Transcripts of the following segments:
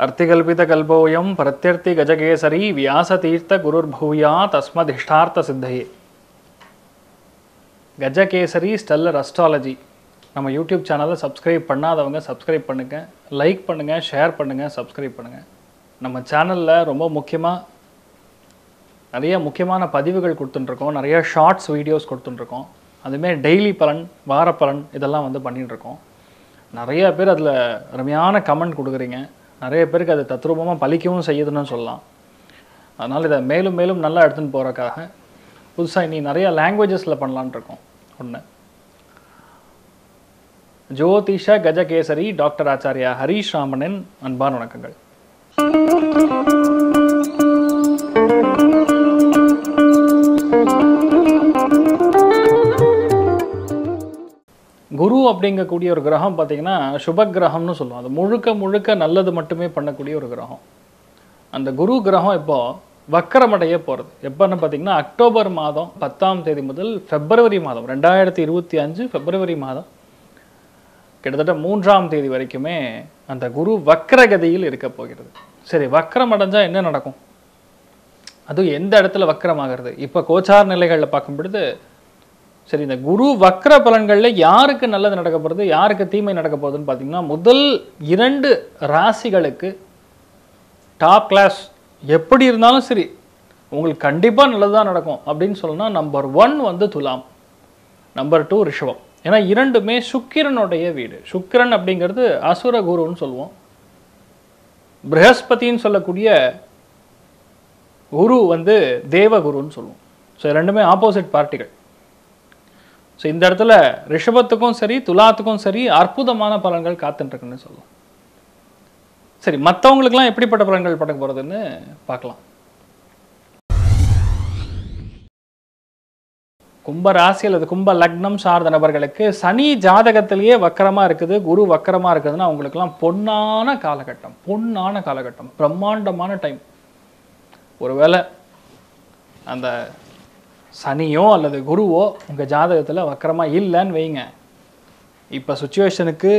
अर्तिकल्पितकल्पोऽयं प्रत्यर्थिगजकेसरी व्यासतीर्थगुरुर्भूया तस्मदिष्टार्थसिद्धये கஜகேசரி ஸ்டெல்லர் அஸ்ட்ராலஜி நம்ம யூடியூப் சேனலை சப்ஸ்கிரைப் பண்ணாதவங்க சப்ஸ்கிரைப் பண்ணுங்கள் லைக் பண்ணுங்கள் ஷேர் பண்ணுங்கள் சப்ஸ்கிரைப் பண்ணுங்கள் நம்ம சேனலில் ரொம்ப முக்கியமாக நிறைய முக்கியமான பதிவுகள் கொடுத்துட்டுருக்கோம் நிறைய ஷார்ட்ஸ் வீடியோஸ் கொடுத்துட்டுருக்கோம் அதுமாரி டெய்லி பலன் வார பலன் இதெல்லாம் வந்து பண்ணிட்டு இருக்கோம் நிறைய பேர் அதில் அருமையான கமெண்ட் கொடுக்குறீங்க நிறைய பேருக்கு அது தத்ரூபமாக பலிக்கவும் செய்யுதுன்னு சொல்லலாம் அதனால் இதை மேலும் மேலும் நல்லா எடுத்துன்னு போகிறக்காக புதுசாக இனி நிறைய லாங்குவேஜஸில் பண்ணலான்னு இருக்கோம் ஒன்று ஜோதிஷ கஜகேசரி டாக்டர் ஆச்சாரியா ஹரீஷ் ராமனின் அன்பான வணக்கங்கள் குரு அப்படிங்கக்கூடிய ஒரு கிரகம் பார்த்தீங்கன்னா சுப கிரகம்னு சொல்லுவோம் அது முழுக்க முழுக்க நல்லது மட்டுமே பண்ணக்கூடிய ஒரு கிரகம் அந்த குரு கிரகம் இப்போ வக்கரமடைய போகிறது எப்போன்னு பார்த்தீங்கன்னா அக்டோபர் மாதம் பத்தாம் தேதி முதல் பிப்ரவரி மாதம் ரெண்டாயிரத்தி இருபத்தி அஞ்சு பிப்ரவரி மாதம் கிட்டத்தட்ட மூன்றாம் தேதி வரைக்குமே அந்த குரு வக்கரகதியில் இருக்க போகிறது சரி வக்கரம் அடைஞ்சால் என்ன நடக்கும் அதுவும் எந்த இடத்துல வக்கரமாகிறது இப்போ கோச்சார் நிலைகளில் பார்க்கும் பொழுது சரி இந்த குரு வக்ர பலன்களில் யாருக்கு நல்லது நடக்க போகிறது யாருக்கு தீமை நடக்க போகுதுன்னு பார்த்தீங்கன்னா முதல் இரண்டு ராசிகளுக்கு டாப் கிளாஸ் எப்படி இருந்தாலும் சரி உங்களுக்கு கண்டிப்பாக நல்லது தான் நடக்கும் அப்படின்னு சொல்லணும்னா நம்பர் ஒன் வந்து துலாம் நம்பர் டூ ரிஷபம் ஏன்னா இரண்டுமே சுக்கிரனுடைய வீடு சுக்கிரன் அப்படிங்கிறது அசுர குருன்னு சொல்லுவோம் ப்ரஹஸ்பதின்னு சொல்லக்கூடிய குரு வந்து தேவகுருன்னு சொல்லுவோம் ஸோ ரெண்டுமே ஆப்போசிட் பார்ட்டிகள் ஸோ இந்த இடத்துல ரிஷபத்துக்கும் சரி துலாத்துக்கும் சரி அற்புதமான பலன்கள் காத்துட்டுருக்குன்னு சொல்லலாம் சரி மற்றவங்களுக்குலாம் எப்படிப்பட்ட பலன்கள் பட போகிறதுன்னு பார்க்கலாம் கும்ப ராசி அல்லது கும்ப லக்னம் சார்ந்த நபர்களுக்கு சனி ஜாதகத்திலேயே வக்கரமாக இருக்குது குரு வக்கரமாக இருக்குதுன்னா அவங்களுக்குலாம் பொன்னான காலகட்டம் பொன்னான காலகட்டம் பிரம்மாண்டமான டைம் ஒருவேளை அந்த சனியோ அல்லது குருவோ உங்கள் ஜாதகத்தில் வக்கரமாக இல்லைன்னு வைங்க இப்போ சுச்சுவேஷனுக்கு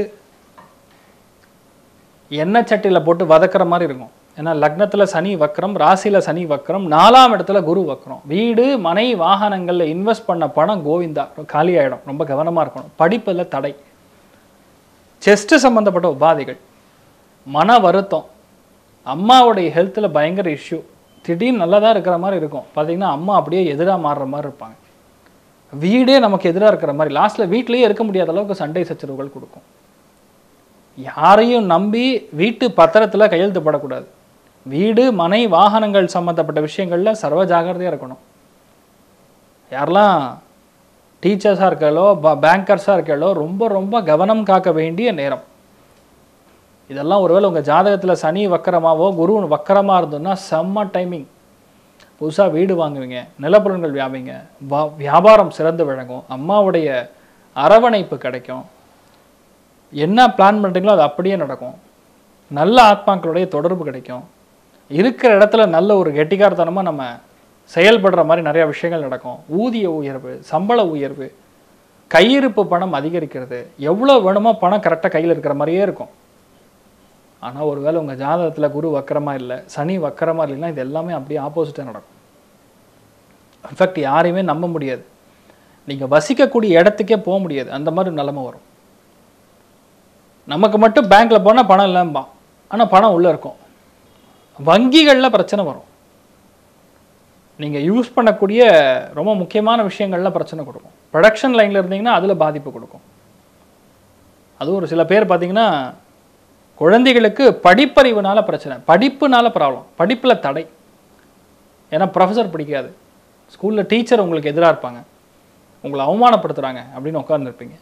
எண்ணெய் சட்டியில் போட்டு வதக்குற மாதிரி இருக்கும் ஏன்னா லக்னத்தில் சனி வக்கரம் ராசியில் சனி வக்கரம் நாலாம் இடத்துல குரு வக்கரம் வீடு மனை வாகனங்களில் இன்வெஸ்ட் பண்ண பணம் கோவிந்தா காலி ஆகிடும் ரொம்ப கவனமாக இருக்கணும் படிப்பில் தடை செஸ்ட் சம்மந்தப்பட்ட உபாதைகள் மன வருத்தம் அம்மாவுடைய ஹெல்த்தில் பயங்கர இஷ்யூ திடீர்னு நல்லா தான் இருக்கிற மாதிரி இருக்கும் பார்த்தீங்கன்னா அம்மா அப்படியே எதிராக மாறுற மாதிரி இருப்பாங்க வீடே நமக்கு எதிராக இருக்கிற மாதிரி லாஸ்ட்டில் வீட்லேயே இருக்க முடியாத அளவுக்கு சண்டை சச்சரவுகள் கொடுக்கும் யாரையும் நம்பி வீட்டு பத்திரத்தில் கையெழுத்து படக்கூடாது வீடு மனை வாகனங்கள் சம்மந்தப்பட்ட விஷயங்களில் சர்வ ஜாகிரதையாக இருக்கணும் யாரெல்லாம் டீச்சர்ஸாக இருக்காளோ பேங்கர்ஸாக இருக்காளோ ரொம்ப ரொம்ப கவனம் காக்க வேண்டிய நேரம் இதெல்லாம் ஒருவேளை உங்கள் ஜாதகத்தில் சனி வக்கரமாவோ குரு வக்கரமாக இருந்ததுன்னா செம்ம டைமிங் புதுசாக வீடு வாங்குவீங்க நிலப்பொருட்கள் வியாபிங்க வா வியாபாரம் சிறந்து விளங்கும் அம்மாவுடைய அரவணைப்பு கிடைக்கும் என்ன பிளான் பண்ணுறீங்களோ அது அப்படியே நடக்கும் நல்ல ஆத்மாக்களுடைய தொடர்பு கிடைக்கும் இருக்கிற இடத்துல நல்ல ஒரு கெட்டிக்காரத்தனமாக நம்ம செயல்படுற மாதிரி நிறையா விஷயங்கள் நடக்கும் ஊதிய உயர்வு சம்பள உயர்வு கையிருப்பு பணம் அதிகரிக்கிறது எவ்வளோ வேணுமோ பணம் கரெக்டாக கையில் இருக்கிற மாதிரியே இருக்கும் ஆனால் ஒருவேளை உங்கள் ஜாதகத்தில் குரு வக்கரமாக இல்லை சனி வக்கரமாக இல்லைன்னா இது எல்லாமே அப்படியே ஆப்போசிட்டாக நடக்கும் இன்ஃபேக்ட் யாரையுமே நம்ப முடியாது நீங்கள் வசிக்கக்கூடிய இடத்துக்கே போக முடியாது அந்த மாதிரி நிலமை வரும் நமக்கு மட்டும் பேங்க்கில் போனால் பணம் இல்லைம்பான் ஆனால் பணம் உள்ளே இருக்கும் வங்கிகளில் பிரச்சனை வரும் நீங்கள் யூஸ் பண்ணக்கூடிய ரொம்ப முக்கியமான விஷயங்களில் பிரச்சனை கொடுக்கும் ப்ரொடக்ஷன் லைனில் இருந்தீங்கன்னா அதில் பாதிப்பு கொடுக்கும் அதுவும் ஒரு சில பேர் பார்த்தீங்கன்னா குழந்தைகளுக்கு படிப்பறிவுனால பிரச்சனை படிப்புனால ப்ராப்ளம் படிப்பில் தடை ஏன்னா ப்ரொஃபஸர் பிடிக்காது ஸ்கூலில் டீச்சர் உங்களுக்கு எதிராக இருப்பாங்க உங்களை அவமானப்படுத்துகிறாங்க அப்படின்னு உட்காந்துருப்பீங்க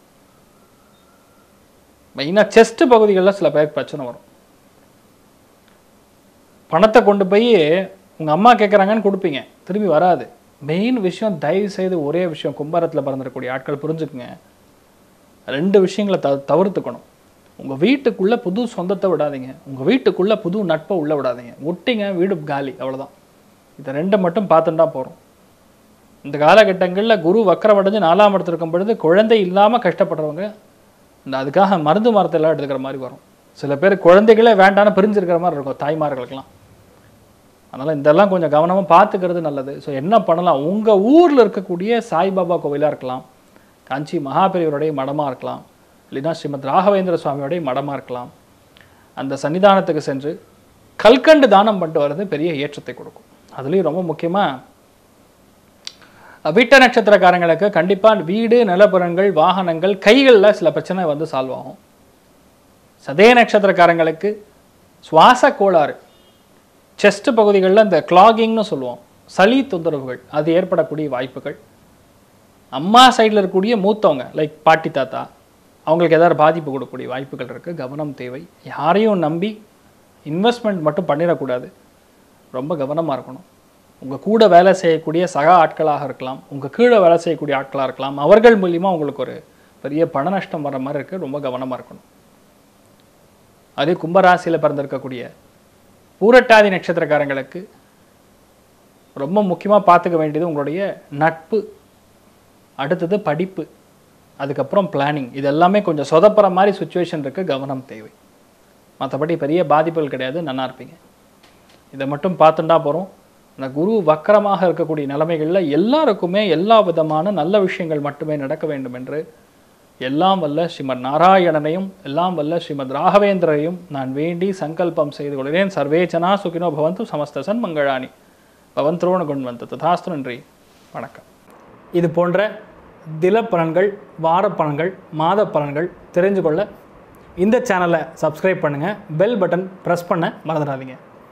மெயினாக செஸ்ட் பகுதிகளில் சில பேருக்கு பிரச்சனை வரும் பணத்தை கொண்டு போய் உங்கள் அம்மா கேட்குறாங்கன்னு கொடுப்பீங்க திரும்பி வராது மெயின் விஷயம் தயவு செய்து ஒரே விஷயம் கும்பரத்தில் பிறந்திருக்கக்கூடிய ஆட்கள் புரிஞ்சுக்குங்க ரெண்டு விஷயங்களை த தவிர்த்துக்கணும் உங்கள் வீட்டுக்குள்ளே புது சொந்தத்தை விடாதீங்க உங்கள் வீட்டுக்குள்ளே புது நட்பை உள்ளே விடாதீங்க விட்டீங்க வீடு காலி அவ்வளோதான் இதை ரெண்டை மட்டும் பார்த்துட்டா போகிறோம் இந்த காலகட்டங்களில் குரு வக்கரமடைஞ்சு நாலாம் இடத்துல இருக்கும் பொழுது குழந்தை இல்லாமல் கஷ்டப்படுறவங்க இந்த அதுக்காக மருந்து மரத்தெல்லாம் எடுத்துக்கிற மாதிரி வரும் சில பேர் குழந்தைகளே வேண்டான்னு பிரிஞ்சிருக்கிற மாதிரி இருக்கும் தாய்மார்களுக்கெல்லாம் அதனால் இதெல்லாம் கொஞ்சம் கவனமாக பார்த்துக்கிறது நல்லது ஸோ என்ன பண்ணலாம் உங்கள் ஊரில் இருக்கக்கூடிய சாய்பாபா கோவிலாக இருக்கலாம் காஞ்சி மகாபெரியவருடைய மடமாக இருக்கலாம் இல்லைன்னா ஸ்ரீமத் ராகவேந்திர சுவாமியோடைய மடமாக இருக்கலாம் அந்த சன்னிதானத்துக்கு சென்று கல்கண்டு தானம் பண்ணிட்டு வர்றது பெரிய ஏற்றத்தை கொடுக்கும் அதுலேயும் ரொம்ப முக்கியமாக விட்ட நட்சத்திரக்காரங்களுக்கு கண்டிப்பாக வீடு நிலப்புறங்கள் வாகனங்கள் கைகளில் சில பிரச்சனை வந்து சால்வ் ஆகும் சதய நட்சத்திரக்காரங்களுக்கு சுவாச கோளாறு செஸ்ட் பகுதிகளில் இந்த கிளாகிங்னு சொல்லுவோம் சளி தொந்தரவுகள் அது ஏற்படக்கூடிய வாய்ப்புகள் அம்மா சைடில் இருக்கக்கூடிய மூத்தவங்க லைக் பாட்டி தாத்தா அவங்களுக்கு ஏதாவது பாதிப்பு கொடுக்கக்கூடிய வாய்ப்புகள் இருக்குது கவனம் தேவை யாரையும் நம்பி இன்வெஸ்ட்மெண்ட் மட்டும் பண்ணிடக்கூடாது ரொம்ப கவனமாக இருக்கணும் உங்கள் கூட வேலை செய்யக்கூடிய சக ஆட்களாக இருக்கலாம் உங்கள் கீழே வேலை செய்யக்கூடிய ஆட்களாக இருக்கலாம் அவர்கள் மூலிமா உங்களுக்கு ஒரு பெரிய பண நஷ்டம் வர மாதிரி இருக்குது ரொம்ப கவனமாக இருக்கணும் அதே கும்பராசியில் பிறந்திருக்கக்கூடிய பூரட்டாதி நட்சத்திரக்காரங்களுக்கு ரொம்ப முக்கியமாக பார்த்துக்க வேண்டியது உங்களுடைய நட்பு அடுத்தது படிப்பு அதுக்கப்புறம் பிளானிங் இது எல்லாமே கொஞ்சம் சொதப்புற மாதிரி சுச்சுவேஷன் இருக்குது கவனம் தேவை மற்றபடி பெரிய பாதிப்புகள் கிடையாது நல்லா இருப்பீங்க இதை மட்டும் பார்த்துட்டா போகிறோம் இந்த குரு வக்கரமாக இருக்கக்கூடிய நிலைமைகளில் எல்லாருக்குமே எல்லா விதமான நல்ல விஷயங்கள் மட்டுமே நடக்க வேண்டும் என்று எல்லாம் வல்ல ஸ்ரீமத் நாராயணனையும் எல்லாம் வல்ல ஸ்ரீமத் ராகவேந்திரரையும் நான் வேண்டி சங்கல்பம் செய்து கொள்கிறேன் சர்வேச்சனா சுகினோ பவந்து சமஸ்த சன்மங்களானி பவந்த்ரோண குண்வந்த ததாஸ்து நன்றி வணக்கம் இது போன்ற தினப்பலன்கள் வாரப்பலன்கள் மாத பலன்கள் தெரிஞ்சு கொள்ள இந்த சேனலை சப்ஸ்கிரைப் பண்ணுங்கள் பெல் பட்டன் ப்ரெஸ் பண்ண மறந்துடாதீங்க